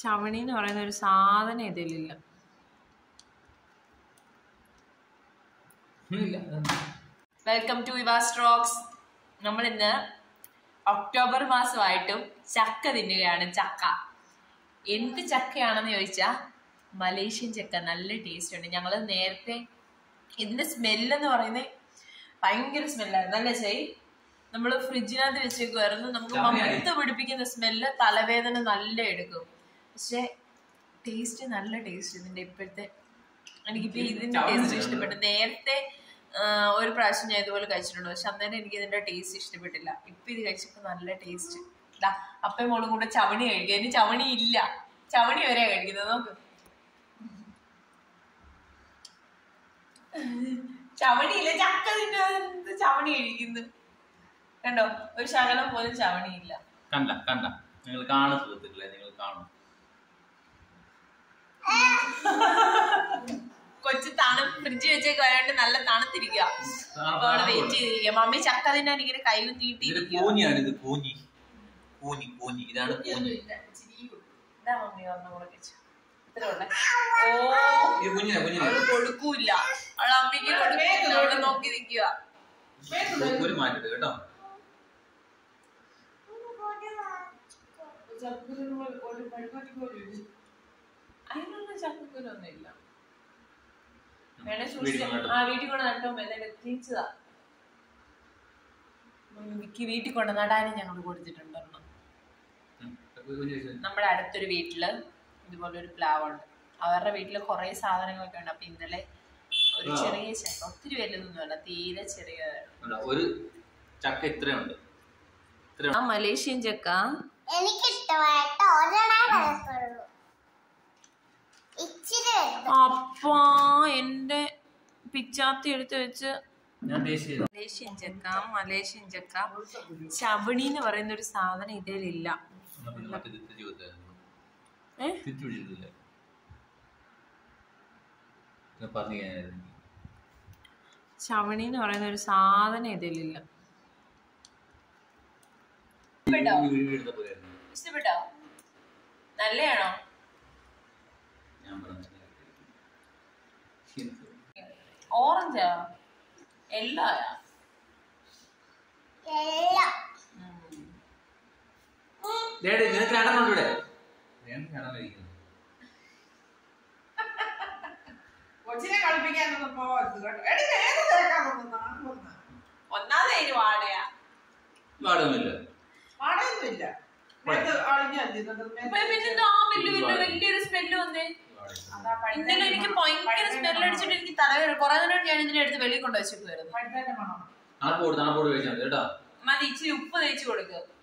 ചവണി എന്ന് പറയുന്ന ഒരു സാധനം ഇതിലില്ല ഇല്ല വെൽക്കം ടു ഇവാ സ്ട്രോക്സ് നമ്മൾ ഇന്ന് ഒക്ടോബർ മാസമായിട്ടും ചക്ക തിന്നുകയാണ് ചക്ക എന്ത് ചക്കയാണെന്ന് ചോദിച്ചാൽ മലേഷ്യൻ ചക്ക നല്ല ടേസ്റ്റ് ഉണ്ട് ഞങ്ങൾ നേരത്തെ ഇതിന്റെ സ്മെല്ലെന്ന് പറയുന്നത് ഭയങ്കര സ്മെല്ലായിരുന്നു നല്ല ചെയ് നമ്മൾ ഫ്രിഡ്ജിനകത്ത് വെച്ചേക്കുമായിരുന്നു നമുക്ക് ചവണയായി. മൊത്തം പിടിപ്പിക്കുന്ന സ്മെല്ല് തലവേദന നല്ല എടുക്കും പക്ഷെ ടേസ്റ്റ് നല്ല ടേസ്റ്റ് ഇതിന്റെ ഇപ്പോഴത്തെ എനിക്കിപ്പോ ഇതിന്റെ ചവണ ടേസ്റ്റ് തിന്നണം. ഇഷ്ടപ്പെട്ടു നേരത്തെ ആ, ഒരു പ്രാവശ്യം ഞാൻ ഇതുപോലെ കഴിച്ചിട്ടുണ്ട് പക്ഷെ അന്നേരം എനിക്ക് ഇതിന്റെ ടേസ്റ്റ് ഇഷ്ടപ്പെട്ടില്ല ഇപ്പൊ ഇത് കഴിച്ചപ്പോ നല്ല ടേസ്റ്റ് അപ്പയും മോളും കൂടെ ചവണി കഴിക്കുക ഇനി ചവണി ഇല്ല ചവണി വരെ കഴിക്കുന്നത് നോക്ക് ചവണിയില്ല ചക്ക തിന്നത് ചവണി കഴിക്കുന്നു കണ്ടോ ഒരു ശകലം പോലും ചവണിയില്ല കണ്ട കണ്ട നിങ്ങൾ കാണും സുഹൃത്തുക്കളെ നിങ്ങൾ കാണും കൊച്ചു തണു ഫ്രിഡ്ജ് വെച്ചേക്ക് വരാണ്ട് നല്ല തണുത്തിരിക്കുക അപ്പൊ അവിടെ വെയിറ്റ് ചെയ്തിരിക്കുക മമ്മി ചക്ക തിന്നാൻ ഇങ്ങനെ കൈ ഇതൊരു നീട്ടിയിരിക്കുക കൂനിയാണ് ഇത് കൂനി കൂനി കൂനി ഇതാണ് കൂനി ഇതാ മമ്മി ഒന്നും കൂടെ കഴിച്ചു ഇത്രേ ഉള്ളേ ഓ ഇത് കുഞ്ഞിനെ കുഞ്ഞിനെ അവള് കൊടുക്കൂല അവളെ അമ്മയ്ക്ക് കൊടുക്കൂല അവള് നോക്കി നിക്കുക ഒരു മാറ്റിട്ട് കേട്ടോ അതിനുള്ള ചക്കക്കുരൊന്നും ഇല്ല വേണേ വീട്ടിൽ സൂക്ഷിച്ച് കൊണ്ടുനട്ടോ. ആ വീട്ടിൽ കൊണ്ട് നട്ടോ മെല്ലെ എത്തിച്ചതാ മിക്ക വീട്ടിൽ കൊണ്ട് നടാനും ഞങ്ങൾ കൊടുത്തിട്ടുണ്ടെന്ന് ഉം. കുഞ്ഞ് കഴിച്ചോ. നമ്മുടെ അടുത്തൊരു വീട്ടില് ഇതുപോലെ ഒരു പ്ലാവുണ്ട് അവരുടെ വീട്ടില് കുറെ സാധനങ്ങളൊക്കെ ഉണ്ട് അപ്പൊ ഇന്നലെ ഒരു ആ. ചെറിയ ചക്ക ഒത്തിരി വലുതൊന്നുമല്ല തീരെ ചെറിയ കണ്ടോ, ഒരു ചക്ക ഇത്രയുണ്ട് ആ മലേഷ്യൻ ചക്ക എനിക്കിഷ്ടമായിട്ട് ഒരെണ്ണേ കഴിക്കുള്ളൂ ഇച്ചിരി വലുത്. അപ്പാ എന്റെ പിച്ചാത്തി എടുത്ത് വെച്ച് ഞാൻ ടേസ്റ്റ് ചെയ്തു മലേഷ്യൻ ചക്ക മലേഷ്യൻ ചക്ക ചവണി എന്ന് പറയുന്ന ഒരു സാധനം ഇതിലില്ല എന്നാ പിന്നെ മറ്റേ ഇത് തിരിച്ച് കൊടുത്തായിരുന്നു. ഏ? തിരിച്ച് പിടിച്ചിട്ടില്ല ഞാൻ പറഞ്ഞു കഴിഞ്ഞായിരുന്നു ചവണി എന്ന് പറയുന്ന ഒരു സാധനം ഇതിലില്ല ഇഷ്ടപ്പെട്ടോ? എടുത്ത പോലെയായിരുന്നു ഇഷ്ടപ്പെട്ടോ നല്ലയാണോ ഞാൻ പറഞ്ഞു ഓറഞ്ചാ എല്ലായാ എല്ലാം ഡേഡി നിനക്ക് രണ്ടെണ്ണം ഇവിടെ ഞങ്ങൾക്ക് രണ്ടെണ്ണം ഇരിക്കുന്നു കൊച്ചിനെ കളിപ്പിക്കാനൊന്നും പോവരുത് കേട്ടോ എടി നേരെ തേക്കാനൊന്നും നാളെ വന്നാ. ഒന്നാമത് അതിന് വാടയാ പാടൊന്നുമില്ല മഴയൊന്നുമില്ല മേത്ത് അളിഞ്ഞല്ലേ ഇതൊക്കെ മേത്ത് ഇപ്പൊ പിന്നെ ആ വലിയ വലിയ വലിയൊരു സ്മെല്ല് വന്നേ അതാ പഴുത്തതിന്റെ ഇന്നലെ എനിക്ക് മണം. ഭയങ്കര പഴുത്തതിന്റെ സ്മെല്ല് മണം. അടിച്ചിട്ട് എനിക്ക് തലവേദന കുറെ നേരം ഞാൻ ഇതിനെ എടുത്ത് വെളിയിൽ കൊണ്ട് വെച്ചിട്ട് വരുന്നു പഴുത്തതിന്റെ മണം. തണുപ്പോട് തണുപ്പോട് കഴിച്ചാൽ മതി കേട്ടോ മതി ഇച്ചിരി ഉപ്പ് തേച്ച് കൊടുക്ക്